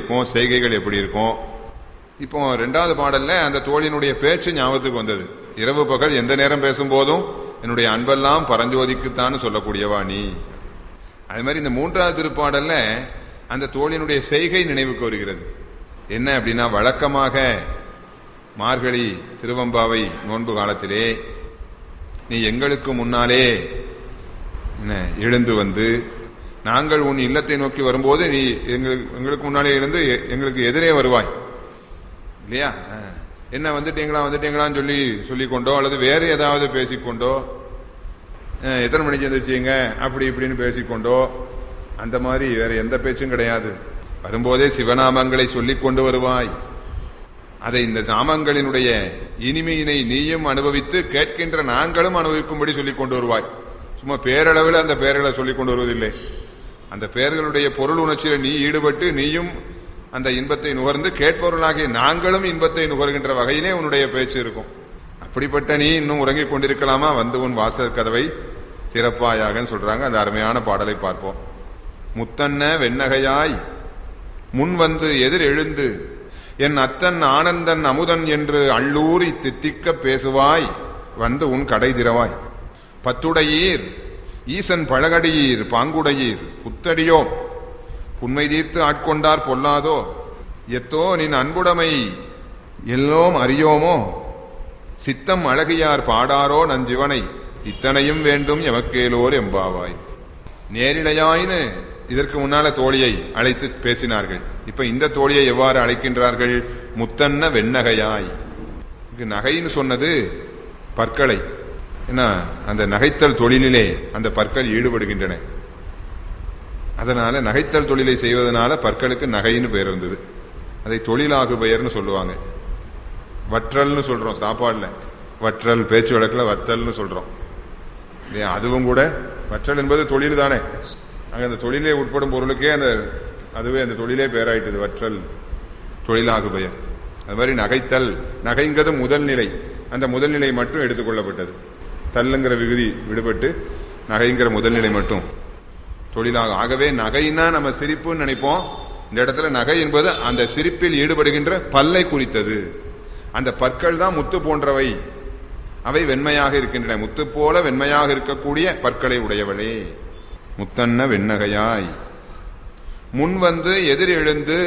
இருக்கும் செய்கைகள் எப்படி இருக்கும் இப்போ ரெண்டாவது பாடல்ல அந்த தோழியினுடைய பேச்சு ஞாபகத்துக்கு வந்தது இரவு பகல் எந்த நேரம் பேசும்போதும் என்னுடைய அன்பெல்லாம் பரஞ்சோதிக்குத்தான் சொல்லக்கூடியவா நீ அது மாதிரி இந்த மூன்றாவது திருப்பாடல்ல அந்த தோழியினுடைய செய்கை நினைவுக்கு வருகிறது என்ன அப்படின்னா வழக்கமாக மார்கழி திருவம்பாவை நோன்பு காலத்திலே நீ எங்களுக்கு முன்னாலே என்ன, எழுந்து வந்து நாங்கள் உன் இல்லத்தை நோக்கி வரும்போது நீ எங்களுக்கு எங்களுக்கு முன்னாலே எழுந்து எ- எங்களுக்கு எதிரே வருவாய் இல்லையா ஆ. என்ன வந்துட்டீங்களா வந்துட்டீங்களான்னு சொல்லி சொல்லிக்கொண்டோ அல்லது வேற ஏதாவது பேசிக்கொண்டோ அஹ், எத்தனை மணிக்கு எந்திரிச்சீங்க அப்படி இப்படின்னு பேசிக்கொண்டோ அந்த மாதிரி வேற எந்த பேச்சும் கிடையாது வரும்போதே சிவநாமங்களை சொல்லிக் கொண்டு வருவாய் அதை இந்த நாமங்களினுடைய இனிமையினை நீயும் அனுபவித்து கேட்கின்ற நாங்களும் அனுபவிக்கும்படி சொல்லிக் கொண்டு வருவாய் சும்மா பேரளவில் அந்த பெயர்களை சொல்லிக் கொண்டு வருவதில்லை அந்த பெயர்களுடைய பொருள் உணர்ச்சியில நீ ஈடுபட்டு நீயும் அந்த இன்பத்தை நுகர்ந்து கேட்பவர்களாகிய நாங்களும் இன்பத்தை நுகர்கின்ற வகையிலே உன்னுடைய பேச்சு இருக்கும் அப்படிப்பட்ட நீ இன்னும் உறங்கிக் கொண்டிருக்கலாமா வந்து உன் வாசல் கதவை திறப்பாயாகன்னு சொல்றாங்க அந்த அருமையான பாடலை பார்ப்போம் முத்தன்ன வெண்ணகையாய் முன் வந்து எதிர் எழுந்து என் அத்தன் ஆனந்தன் அமுதன் என்று அள்ளூரி தித்திக்க பேசுவாய் வந்து உன் கடை திறவாய் பத்துடையீர் ஈசன் பழகடியீர் பாங்குடையீர் புத்தடியோ புன்மை தீர்த்து ஆட்கொண்டார் பொல்லாதோ எத்தோ நின் அன்புடைமை எல்லோம் அறியோமோ சித்தம் அழகியார் பாடாரோ நஞ்சிவனை இத்தனையும் வேண்டும் எமக்கேலோர் எம்பாவாய் நேரிழையாயின்னு இதற்கு முன்னால தோழியை அழைத்து பேசினார்கள் இப்ப இந்த தோழியை எவ்வாறு அழைக்கின்றார்கள் முத்தன்ன வெண்ணகையாய் இங்கு நகைன்னு சொன்னது பற்களை என்ன அந்த நகைத்தல் தொழிலிலே அந்த பற்கள் ஈடுபடுகின்றன அதனால நகைத்தல் தொழிலை செய்வதனால பற்களுக்கு நகைன்னு பெயர் வந்தது அதை தொழிலாகு பெயர்னு சொல்லுவாங்க வற்றல்னு சொல்றோம் சாப்பாடுல வற்றல் பேச்சு வழக்குல வத்தல்னு சொல்றோம் இல்லையா அதுவும் கூட வற்றல் என்பது தொழில் தானே அங்க அந்த தொழிலே உட்படும் பொருளுக்கே அந்த அதுவே அந்த தொழிலே பெயராயிட்டது வற்றல் தொழிலாகு பெயர் அது மாதிரி நகைத்தல் நகைங்கிறது முதல் நிலை அந்த முதல் நிலை மட்டும் எடுத்துக்கொள்ளப்பட்டது தல்லுங்கிற விகுதி விடுபட்டு நகைங்கிற முதல் நிலை மட்டும் தொழிலாக ஆகவே நகைன்னா நம்ம சிரிப்புன்னு நினைப்போம் இந்த இடத்துல நகை என்பது அந்த சிரிப்பில் ஈடுபடுகின்ற பல்லை குறித்தது அந்த பற்கள் தான் முத்து போன்றவை அவை வெண்மையாக இருக்கின்றன முத்து போல வெண்மையாக இருக்கக்கூடிய பற்களை உடையவளே முத்தன்ன வெண்ணகையாய் முன் வந்து எதிர் எழுந்து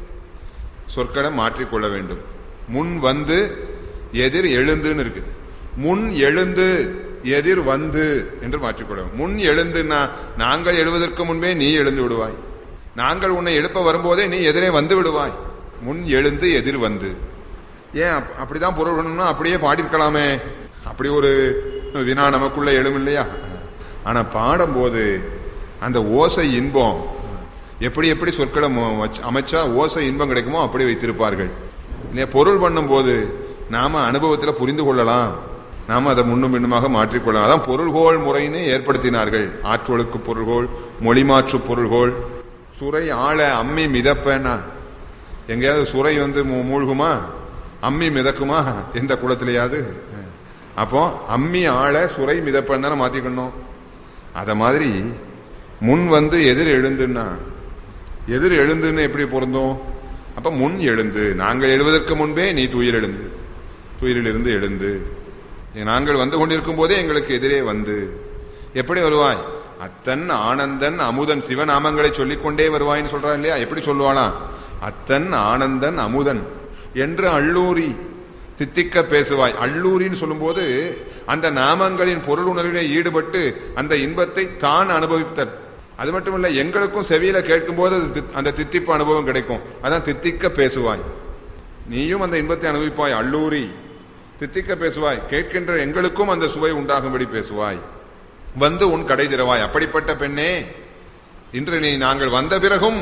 சொற்களை மாற்றிக்கொள்ள வேண்டும் முன் வந்து எதிர் எழுந்துன்னு இருக்கு முன் எழுந்து எதிர் வந்து என்று மாற்றிக்கொள்ள வேண்டும். முன் எழுந்துன்னா நாங்கள் எழுவதற்கு முன்பே நீ எழுந்து விடுவாய் நாங்கள் உன்னை எழுப்ப வரும்போதே நீ எதிரே வந்து விடுவாய் முன் எழுந்து எதிர் வந்து ஏன் அப்- அப்படிதான் பொருள் பண்ணணும்னா அப்படியே பாடியிருக்கலாமே அப்படி ஒரு வினா நமக்குள்ள எழும் இல்லையா ஆனா பாடும்போது அந்த ஓசை இன்பம் எப்படி எப்படி சொற்களை மு- வச்சு- அமைச்சா ஓசை இன்பம் கிடைக்குமோ அப்படி வைத்திருப்பார்கள் இல்லையா பொருள் பண்ணும்போது நாம அனுபவத்துல புரிந்து கொள்ளலாம் நாம அதை முன்னும் பின்னுமாக மாற்றிக்கொள்ளலாம் அதான் பொருள்கோள் முறைன்னு ஏற்படுத்தினார்கள் ஆற்றொழுக்கு பொருள்கோள் மொழிமாற்று பொருள்கோள் சுரை ஆழ அம்மி மிதப்பேனா எங்கேயாவது சுரை வந்து மூ- மூழ்குமா அம்மி மிதக்குமா எந்த குளத்திலேயாவது அப்போ அம்மி ஆழ சுரை மிதப்பேன் தானே மாத்திக்கணும் அத மாதிரி முன் வந்து எதிர் எழுந்துன்னா எதிர் எழுந்துன்னு எப்படி பொருந்தும் அப்ப முன் எழுந்து நாங்கள் எழுவதற்கு முன்பே நீ துயில் எழுந்து துயிலிலிருந்து எழுந்து நாங்கள் வந்து கொண்டிருக்கும் போதே எங்களுக்கு எதிரே வந்து எப்படி வருவாய் அத்தன் ஆனந்தன் அமுதன் சிவநாமங்களை சொல்லிக்கொண்டே வருவாய்ன்னு சொல்றான் இல்லையா எப்படி சொல்லுவானா அத்தன் ஆனந்தன் அமுதன் என்று அள்ளூரி தித்திக்க பேசுவாய் அள்ளூரின்னு சொல்லும்போது அந்த நாமங்களின் பொருள் உணர்விலே ஈடுபட்டு அந்த இன்பத்தை தான் அனுபவித்தல் அது மட்டுமல்ல எங்களுக்கும் செவியில கேட்கும்போது அது தித்- அந்த தித்திப்பு அனுபவம் கிடைக்கும் அதான் தித்திக்க பேசுவாய் நீயும் அந்த இன்பத்தை அனுபவிப்பாய் அள்ளூரி தித்திக்க பேசுவாய் கேட்கின்ற எங்களுக்கும் அந்த சுவை உண்டாகும்படி பேசுவாய் வந்து உன் கடை திறவாய் அப்படிப்பட்ட பெண்ணே இன்று நீ நாங்கள் வந்த பிறகும்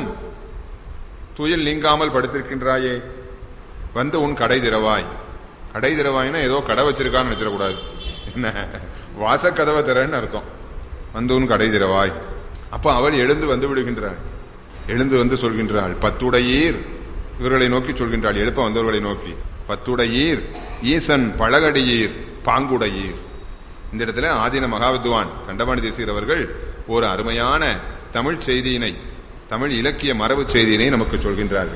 துயில் நீங்காமல் படுத்திருக்கின்றாயே வந்து உன் கடை திறவாய் கடை திறவாய்னா ஏதோ கடை வச்சிருக்கான்னு நினைச்சிடக்கூடாது என்ன வாசக்கதவை திறன்னு அர்த்தம் வந்து உன் கடை திறவாய் அப்ப அவள் எழுந்து வந்து விடுகின்றாள் எழுந்து வந்து சொல்கின்றாள் பத்துடையீர் இவர்களை நோக்கி சொல்கின்றாள் எழுப்ப வந்தவர்களை நோக்கி பத்துடையீர் ஈசன் பழகடியீர் பாங்குடையீர் இந்த இடத்துல ஆதீன மகாவித்வான் கண்டபாணி தேசிகர் அவர்கள் ஒரு அருமையான தமிழ் செய்தியினை தமிழ் இலக்கிய மரபு செய்தியினை நமக்கு சொல்கின்றார்கள்